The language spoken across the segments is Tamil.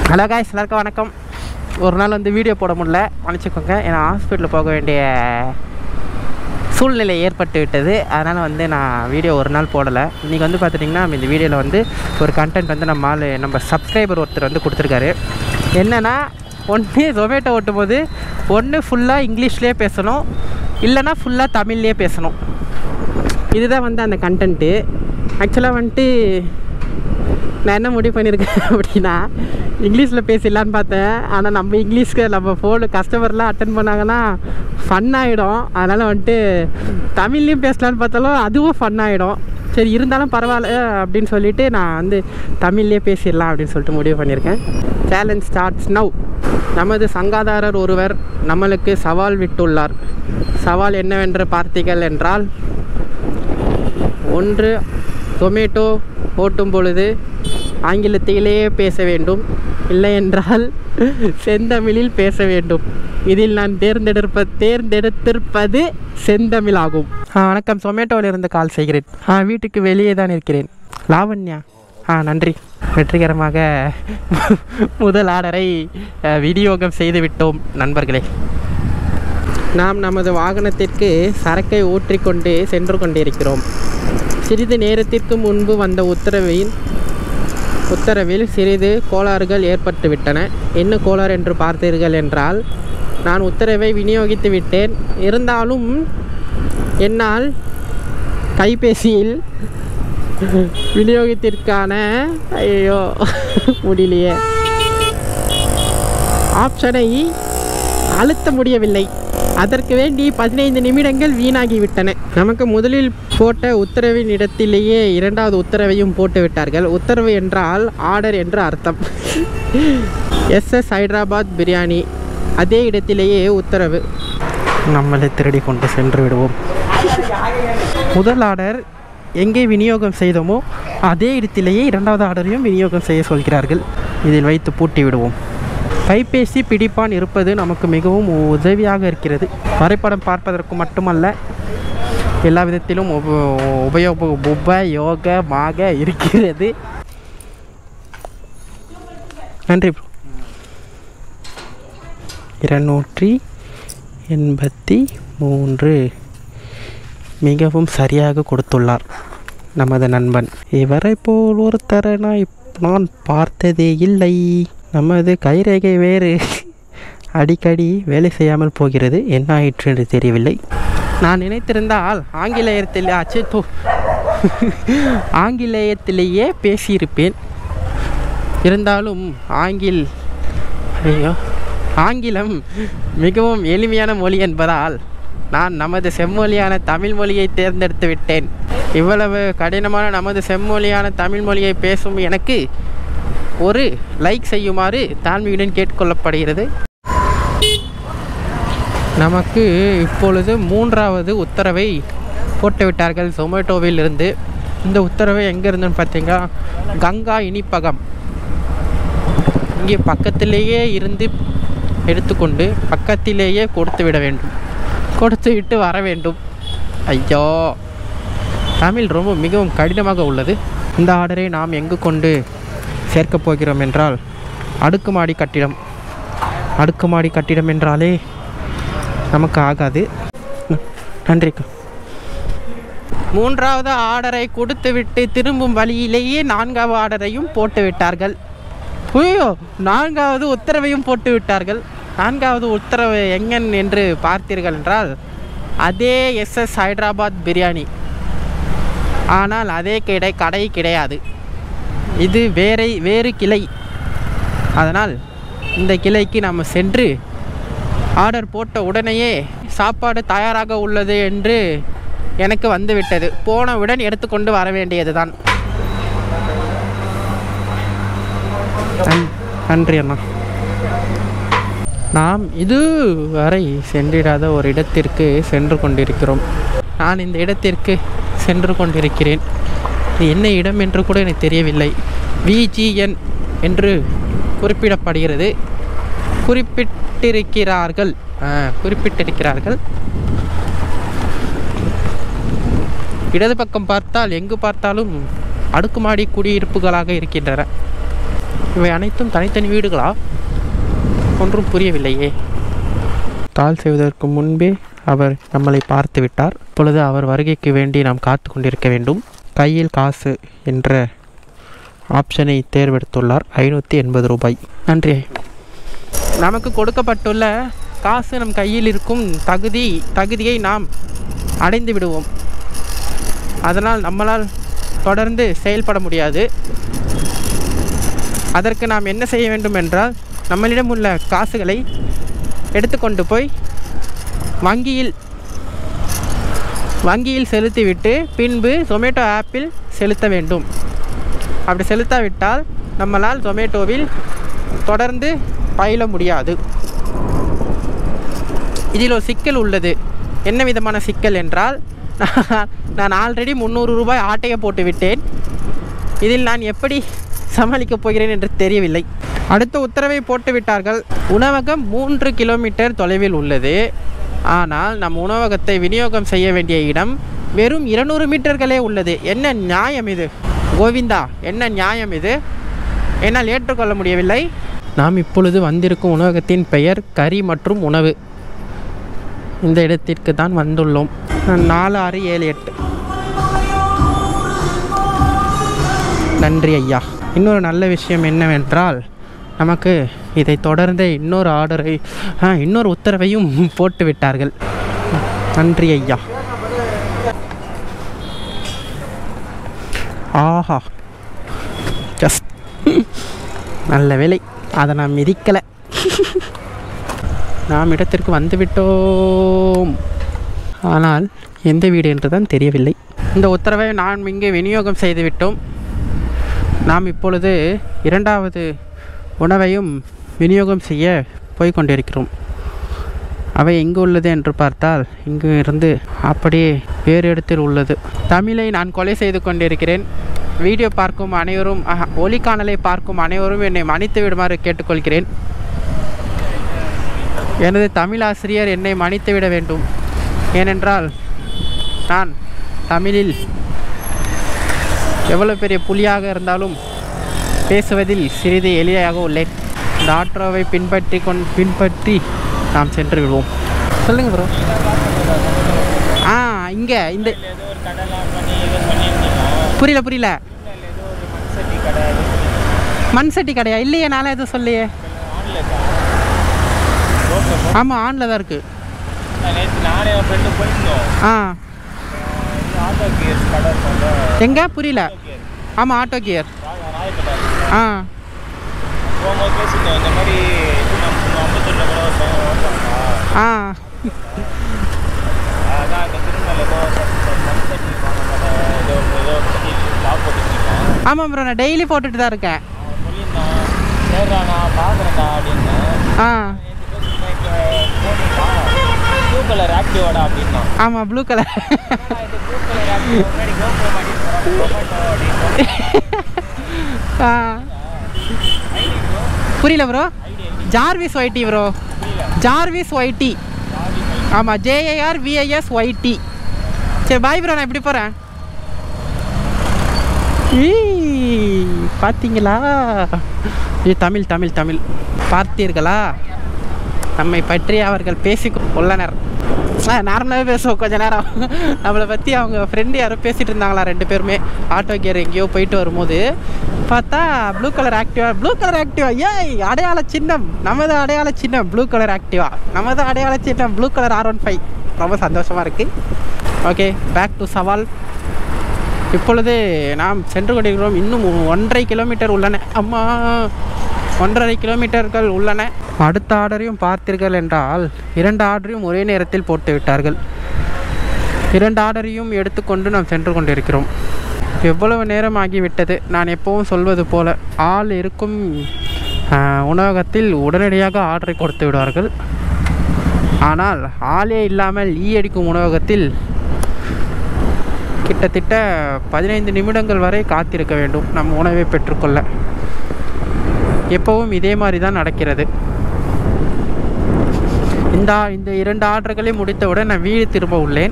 ஹலோ காய்ஸ் எல்லாருக்கும் வணக்கம் ஒரு நாள் வந்து வீடியோ போட முடியல மன்னிச்சுக்கோங்க ஏன்னா ஹாஸ்பிட்டல் போக வேண்டிய சூழ்நிலை ஏற்பட்டு விட்டது அதனால் வந்து நான் வீடியோ ஒரு நாள் போடலை இன்றைக்கி வந்து பார்த்துட்டிங்கன்னா இந்த வீடியோவில் வந்து ஒரு கண்டென்ட் வந்து நம்ம ஆள் நம்ம சப்ஸ்கிரைபர் ஒருத்தர் வந்து கொடுத்துருக்காரு என்னென்னா ஒன்று ஜொமேட்டோ ஓட்டும் போது ஒன்று ஃபுல்லாக இங்கிலீஷ்லேயே பேசணும் இல்லைன்னா ஃபுல்லாக தமிழ்லேயே பேசணும் இதுதான் வந்து அந்த கண்டென்ட்டு ஆக்சுவலாக வந்துட்டு நான் என்ன முடிவு பண்ணியிருக்கேன் அப்படின்னா இங்கிலீஷில் பேசிடலான்னு பார்த்தேன் ஆனால் நம்ம இங்கிலீஷ்க்கு நம்ம ஃபோனு கஸ்டமர்லாம் அட்டன் பண்ணாங்கன்னா ஃபன் ஆகிடும் அதனால் வந்துட்டு தமிழ்லேயும் பேசலான்னு பார்த்தாலும் அதுவும் ஃபன் ஆகிடும் சரி இருந்தாலும் பரவாயில்ல அப்படின்னு சொல்லிட்டு நான் வந்து தமிழ்லேயே பேசிடலாம் அப்படின்னு சொல்லிட்டு முடிவு பண்ணியிருக்கேன் சேலஞ்ச் ஸ்டார்ட்ஸ் நவ் நமது சங்காதாரர் ஒருவர் நம்மளுக்கு சவால் விட்டுள்ளார் சவால் என்னவென்று பார்த்தீர்கள் என்றால் ஒன்று டொமேட்டோ ஓட்டும் பொழுது ஆங்கிலத்திலேயே பேச வேண்டும் இல்லை என்றால் செந்தமிழில் பேச வேண்டும் இதில் நான் தேர்ந்தெடுப்ப தேர்ந்தெடுத்திருப்பது செந்தமிழ் ஆகும் ஆ வணக்கம் சொமேட்டோவில் இருந்து கால் செய்கிறேன் ஆ வீட்டுக்கு வெளியே தான் இருக்கிறேன் லாவண்யா ஆ நன்றி வெற்றிகரமாக முதல் ஆர்டரை அஹ், விநியோகம் செய்து விட்டோம் நண்பர்களே நாம் நமது வாகனத்திற்கு சரக்கை ஊற்றிக்கொண்டு சென்று கொண்டிருக்கிறோம் சிறிது நேரத்திற்கு முன்பு வந்த உத்தரவின் உத்தரவில் சிறிது கோளாறுகள் ஏற்பட்டுவிட்டன என்ன கோளாறு என்று பார்த்தீர்கள் என்றால் நான் உத்தரவை விநியோகித்து விட்டேன் இருந்தாலும் என்னால் கைபேசியில் விநியோகத்திற்கான ஐயோ முடியலையே ஆப்ஷனை அழுத்த முடியவில்லை அதற்கு வேண்டி பதினைந்து நிமிடங்கள் வீணாகிவிட்டன நமக்கு முதலில் போட்ட உத்தரவின் இடத்திலேயே இரண்டாவது உத்தரவையும் போட்டு விட்டார்கள் உத்தரவு என்றால் ஆர்டர் என்று அர்த்தம் எஸ்எஸ் ஹைதராபாத் பிரியாணி அதே இடத்திலேயே உத்தரவு நம்மளை திருடி கொண்டு சென்று விடுவோம் முதல் ஆர்டர் எங்கே விநியோகம் செய்தோமோ அதே இடத்திலேயே இரண்டாவது ஆர்டரையும் விநியோகம் செய்ய சொல்கிறார்கள் இதில் வைத்து பூட்டி விடுவோம் கைபேசி பிடிப்பான் இருப்பது நமக்கு மிகவும் உதவியாக இருக்கிறது வரைபடம் பார்ப்பதற்கு மட்டுமல்ல எல்லா விதத்திலும் உப உபயோக உபயோகமாக இருக்கிறது நன்றி ப்ரோ இருநூற்றி எண்பத்தி மூன்று மிகவும் சரியாக கொடுத்துள்ளார் நமது நண்பன் இவரை போல் ஒருத்தரை நான் இப்- நான் பார்த்ததே இல்லை நமது கைரேகை வேறு அடிக்கடி வேலை செய்யாமல் போகிறது என்ன ஆயிற்று என்று தெரியவில்லை நான் நினைத்திருந்தால் ஆங்கிலேயத்தில் அச்சே தூ ஆங்கிலேயத்திலேயே பேசியிருப்பேன் இருந்தாலும் ஆங்கில் ஐயோ ஆங்கிலம் மிகவும் எளிமையான மொழி என்பதால் நான் நமது செம்மொழியான தமிழ் மொழியை தேர்ந்தெடுத்து விட்டேன் இவ்வளவு கடினமான நமது செம்மொழியான தமிழ் மொழியை பேசும் எனக்கு ஒரு லைக் செய்யுமாறு தாழ்மையுடன் கேட்டுக்கொள்ளப்படுகிறது நமக்கு இப்பொழுது மூன்றாவது உத்தரவை போட்டுவிட்டார்கள் ஜொமேட்டோவில் இருந்து இந்த உத்தரவு எங்கே இருந்துன்னு பார்த்தீங்கன்னா கங்கா இனிப்பகம் இங்கே பக்கத்திலேயே இருந்து எடுத்துக்கொண்டு பக்கத்திலேயே கொடுத்து விட வேண்டும் கொடுத்து விட்டு வர வேண்டும் ஐயோ தமிழ் ரொம்ப மிகவும் கடினமாக உள்ளது இந்த ஆர்டரை நாம் எங்கு கொண்டு சேர்க்கப் போகிறோம் என்றால் அடுக்குமாடி கட்டிடம் அடுக்குமாடி கட்டிடம் என்றாலே நமக்கு ஆகாது ந- நன்றிக்கா மூன்றாவது ஆர்டரை கொடுத்துவிட்டு திரும்பும் வழியிலேயே நான்காவது ஆர்டரையும் போட்டு விட்டார்கள் ஐயோ நான்காவது உத்தரவையும் போட்டு விட்டார்கள் நான்காவது உத்தரவு எங்கன் என்று பார்த்தீர்கள் என்றால் அதே எஸ்எஸ் ஹைதராபாத் பிரியாணி ஆனால் அதே கடை கடை கிடையாது இது வேறை வேறு கிளை அதனால் இந்த கிளைக்கு நம்ம சென்று ஆர்டர் போட்ட உடனேயே சாப்பாடு தயாராக உள்ளது என்று எனக்கு வந்துவிட்டது போனவுடன் எடுத்துக்கொண்டு வர வேண்டியதுதான் நன்- நன்றி அண்ணா நாம் இதுவரை சென்றிடாத ஒரு இடத்திற்கு சென்று கொண்டிருக்கிறோம் நான் இந்த இடத்திற்கு சென்று கொண்டிருக்கிறேன் இது என்ன இடம் என்று கூட எனக்கு தெரியவில்லை விஜிஎன் என்று குறிப்பிடப்படுகிறது குறிப்பிட்டிருக்கிறார்கள் ஆ, குறிப்பிட்டிருக்கிறார்கள் இடது பக்கம் பார்த்தால் எங்கு பார்த்தாலும் அடுக்குமாடி குடியிருப்புகளாக இருக்கின்றன இவை அனைத்தும் தனித்தனி வீடுகளா ஒன்றும் புரியவில்லையே கால் செய்வதற்கு முன்பே அவர் நம்மளை பார்த்து விட்டார் இப்பொழுது அவர் வருகைக்கு வேண்டி நாம் காத்து கொண்டிருக்க வேண்டும் கையில் காசு என்ற ஆப்ஷனை தேர்வெடுத்துள்ளார் ஐநூற்றி எண்பது ரூபாய் நன்றி நமக்கு கொடுக்கப்பட்டுள்ள காசு நம் கையில் இருக்கும் தகுதி தகுதியை நாம் அடைந்து விடுவோம் அதனால் நம்மளால் தொடர்ந்து செயல்பட முடியாது அதற்கு நாம் என்ன செய்ய வேண்டும் என்றால் நம்மளிடம் உள்ள காசுகளை எடுத்துக்கொண்டு போய் வங்கியில் வங்கியில் செலுத்திவிட்டு பின்பு ஜொமேட்டோ ஆப்பில் செலுத்த வேண்டும் அப்படி செலுத்தாவிட்டால் நம்மளால் ஜொமேட்டோவில் தொடர்ந்து பயில முடியாது இதில் ஒரு சிக்கல் உள்ளது என்ன விதமான சிக்கல் என்றால் நான் ஆல்ரெடி முந்நூறு ரூபாய் ஆட்டையை போட்டு விட்டேன் இதில் நான் எப்படி சமாளிக்கப் போகிறேன் என்று தெரியவில்லை அடுத்த உத்தரவை போட்டு விட்டார்கள் உணவகம் மூன்று கிலோமீட்டர் தொலைவில் உள்ளது ஆனால் நம் உணவகத்தை விநியோகம் செய்ய வேண்டிய இடம் வெறும் இருநூறு மீட்டர்களே உள்ளது என்ன நியாயம் இது கோவிந்தா என்ன நியாயம் இது என்னால் ஏற்றுக்கொள்ள முடியவில்லை நாம் இப்பொழுது வந்திருக்கும் உணவகத்தின் பெயர் கறி மற்றும் உணவு இந்த இடத்திற்கு தான் வந்துள்ளோம் நாலு ஆறு ஏழு எட்டு நன்றி ஐயா இன்னொரு நல்ல விஷயம் என்னவென்றால் நமக்கு இதை தொடர்ந்து இன்னொரு ஆர்டரை ஆ, இன்னொரு உத்தரவையும் போட்டு விட்டார்கள் நன்றி ஐயா ஆஹா ஜஸ்ட் நல்ல வேலை அதை நான் மிதிக்கலை நாம் இடத்திற்கு வந்துவிட்டோம் ஆனால் எந்த வீடு என்று தான் தெரியவில்லை இந்த உத்தரவை நாம் இங்கே விநியோகம் செய்துவிட்டோம் நாம் இப்பொழுது இரண்டாவது உணவையும் விநியோகம் செய்ய போய் கொண்டிருக்கிறோம் அவை எங்கு உள்ளது என்று பார்த்தால் இங்கு இருந்து அப்படியே வேறு இடத்தில் உள்ளது தமிழை நான் கொலை செய்து கொண்டிருக்கிறேன் வீடியோ பார்க்கும் அனைவரும் ஆஹா, ஒலிக்காணலை பார்க்கும் அனைவரும் என்னை மன்னித்து விடுமாறு கேட்டுக்கொள்கிறேன் எனது தமிழ் ஆசிரியர் என்னை மன்னித்து விட வேண்டும் ஏனென்றால் நான் தமிழில் எவ்வளவு பெரிய புலியாக இருந்தாலும் பேசுவதில் சிறிது எளிதாக உள்ளேன் இந்த ஆட்டோவை பின்பற்றி கொண் பின்பற்றி நாம் சென்று விடுவோம் சொல்லுங்க ப்ரோ ஆ இங்கே இந்த ஏதோ ஒரு கடைலாம் பண்ணி ஏதோ பண்ணியிருந்தீங்க புரியல புரியல ஏதோ ஒரு மண்சட்டி கடை அது மண் சட்டி கடையா இல்லையே நானே எதுவும் சொல்லியே ஆன்ல இருக்கா ரோட்டில் ஆமாம் ஆனில் தான் இருக்குது நேற்று நானே என் ஃப்ரெண்டு போயிருந்தோம் ஆ ஆட்டோ கியர்ஸ் கடை இருக்கும்ல எங்கே புரியல கியர் ஆமாம் ஆட்டோ கியர் ராயப்பேட்டை ஆ போகும்போது பேசியிருந்தோம் இந்த மாதிரி இது நம்ம ஐம்பத்தொன்னில் கூட ஒரு பையன் ஓட்டுறாங்க ஆ அதான் இந்த திருநெல்வேலி ஏதோ மண்சட்டி வாங்க கடை ஏதோ ஏதோ பற்றி லாக் போட்டுருக்கீங்க ஆமாம் ப்ரோ நான் டெய்லி போட்டுட்டு தான் இருக்கேன் அவன் சொல்லியிருந்தான் சரிடா நான் பார்க்குறேன்டா அப்படின்னு ஆ ப்ளூ கலர் ஆக்டிவாடா அப்படின்னா ஆமாம் ப்ளூ கலர் இது ப்ளூ கலர் ஆக்டிவ் முன்னாடி கோப்ரோ மாட்டி டொமேட்டோ அப்படின்னு ஆ புரியல bro Jarvis YT bro Jarvis YT ஆமாம் ஜேஏஆர் விஐஎஸ் ஒய்டி சரி பாய் ப்ரோ நான் இப்படி போகிறேன் பார்த்தீங்களா இது தமிழ் தமிழ் தமிழ் பார்த்தீர்களா நம்மை பற்றி அவர்கள் பேசி உள்ளனர் ஆ நார்மலாகவே பேசுவோம் கொஞ்ச நேரம் நம்மளை பற்றி அவங்க ஃப்ரெண்டு யாரோ பேசிகிட்டு இருந்தாங்களா ரெண்டு பேருமே ஆட்டோ கியர் எங்கேயோ போயிட்டு வரும்போது பார்த்தா blue colour Activa blue colour Activa ஏய் அடையாள சின்னம் நமது அடையாள சின்னம் ப்ளூ கலர் ஆக்டிவா நமது அடையாள சின்னம் blue colour R one five ரொம்ப சந்தோஷமாக இருக்குது ஓகே பேக் டு சவால் இப்பொழுது நாம் சென்று கொண்டிருக்கிறோம் இன்னும் ஒன்றரை கிலோமீட்டர் உள்ளன அம்மா ஒன்றரை கிலோமீட்டர்கள் உள்ளன அடுத்த ஆர்டரையும் பார்த்தீர்கள் என்றால் இரண்டு ஆர்டரையும் ஒரே நேரத்தில் போட்டு விட்டார்கள் இரண்டு ஆர்டரையும் எடுத்துக்கொண்டு நாம் சென்று கொண்டிருக்கிறோம் எவ்வளவு நேரம் ஆகிவிட்டது நான் எப்பவும் சொல்வது போல ஆள் இருக்கும் ஆஹ், உணவகத்தில் உடனடியாக ஆர்டரை கொடுத்து விடுவார்கள் ஆனால் ஆளே இல்லாமல் ஈ அடிக்கும் உணவகத்தில் கிட்டத்தட்ட பதினைந்து நிமிடங்கள் வரை காத்திருக்க வேண்டும் நம் உணவை பெற்றுக்கொள்ள எப்பவும் இதே மாதிரி தான் நடக்கிறது இந்த ஆ- இந்த இரண்டு ஆர்டர்களை முடித்தவுடன் நான் வீடு திரும்ப உள்ளேன்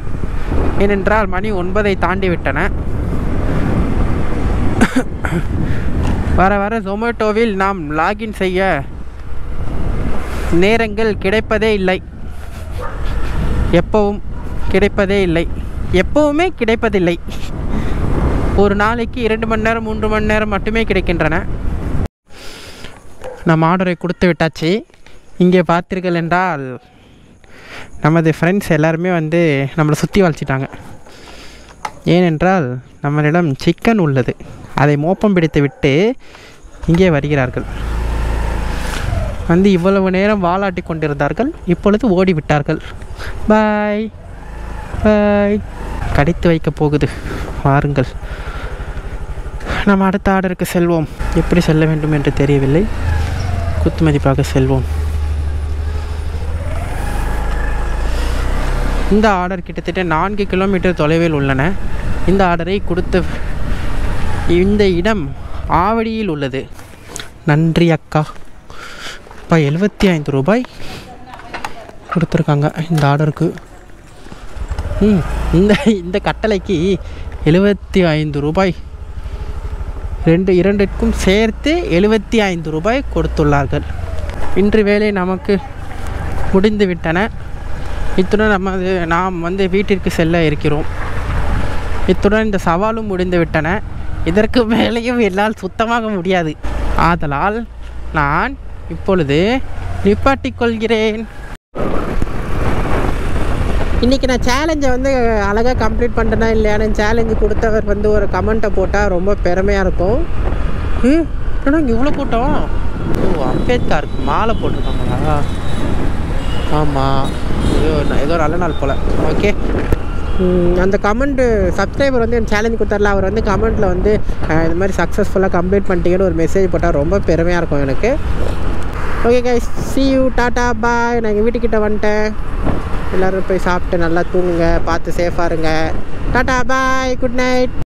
ஏனென்றால் மணி ஒன்பதை தாண்டி விட்டன வர வர ஜொமேட்டோவில் நாம் லாகின் செய்ய நேரங்கள் கிடைப்பதே இல்லை எப்பவும் கிடைப்பதே இல்லை எப்பவுமே கிடைப்பதில்லை ஒரு நாளைக்கு இரண்டு மணி நேரம் மூன்று மணி நேரம் மட்டுமே கிடைக்கின்றன நம்ம ஆர்டரை கொடுத்து விட்டாச்சு இங்கே பார்த்தீர்கள் என்றால் நமது ஃப்ரெண்ட்ஸ் எல்லாருமே வந்து நம்மளை சுற்றி வளைச்சிட்டாங்க ஏனென்றால் நம்மளிடம் சிக்கன் உள்ளது அதை மோப்பம் பிடித்து விட்டு இங்கே வருகிறார்கள் வந்து இவ்வளவு நேரம் வாலாட்டி கொண்டிருந்தார்கள் இப்பொழுது ஓடிவிட்டார்கள் பாய் பாய் கடித்து வைக்கப் போகுது வாருங்கள் நம்ம அடுத்த ஆர்டருக்கு செல்வோம் எப்படி செல்ல வேண்டும் என்று தெரியவில்லை குத்துமதிப்பாக செல்வோம் இந்த ஆர்டர் கிட்டத்தட்ட நான்கு கிலோமீட்டர் தொலைவில் உள்ளன இந்த ஆர்டரை கொடுத்த இந்த இடம் ஆவடியில் உள்ளது நன்றி அக்கா இப்போ எழுபத்தி ஐந்து ரூபாய் கொடுத்துருக்காங்க இந்த ஆர்டருக்கு ம் இந்த இந்த கட்டளைக்கு எழுபத்தி ஐந்து ரூபாய் ரெண்டு இரண்டிற்கும் சேர்த்து எழுபத்தி ஐந்து ரூபாய் கொடுத்துள்ளார்கள் இன்று வேலை நமக்கு முடிந்து விட்டன இத்துடன் நமது நாம் வந்து வீட்டிற்கு செல்ல இருக்கிறோம் இத்துடன் இந்த சவாலும் முடிந்து விட்டன இதற்கு மேலேயும் என்னால் சுத்தமாக முடியாது ஆதலால் நான் இப்பொழுது நிப்பாட்டிக் கொள்கிறேன் இன்றைக்கி நான் சேலஞ்சை வந்து அழகாக கம்ப்ளீட் பண்ணிட்டேனா இல்லையான்னு சேலஞ்சு கொடுத்தவர் வந்து ஒரு கமெண்ட்டை போட்டால் ரொம்ப பெருமையாக இருக்கும் ம் ஆனால் இங்கே இவ்வளோ கூட்டம் ஓ அம்பேத்கருக்கு மாலை போட்டிருக்காங்களா ஆமாம் ஐயோ நான் ஏதோ நல்ல நாள் போல் ஓகே அந்த கமெண்ட்டு சப்ஸ்கிரைபர் வந்து என் சேலஞ்ச் கொடுத்தார்ல அவர் வந்து கமெண்ட்டில் வந்து அஹ், இந்த மாதிரி சக்ஸஸ்ஃபுல்லாக கம்ப்ளீட் பண்ணிட்டீங்கன்னு ஒரு மெசேஜ் போட்டால் ரொம்ப பெருமையாக இருக்கும் எனக்கு okay guys see you tata bye நான் எங்கள் வீட்டுக்கிட்ட வந்துட்டேன் எல்லோரும் போய் சாப்பிட்டு நல்லா தூங்குங்க பார்த்து சேஃபாக இருங்க டாட்டா பாய் குட் நைட்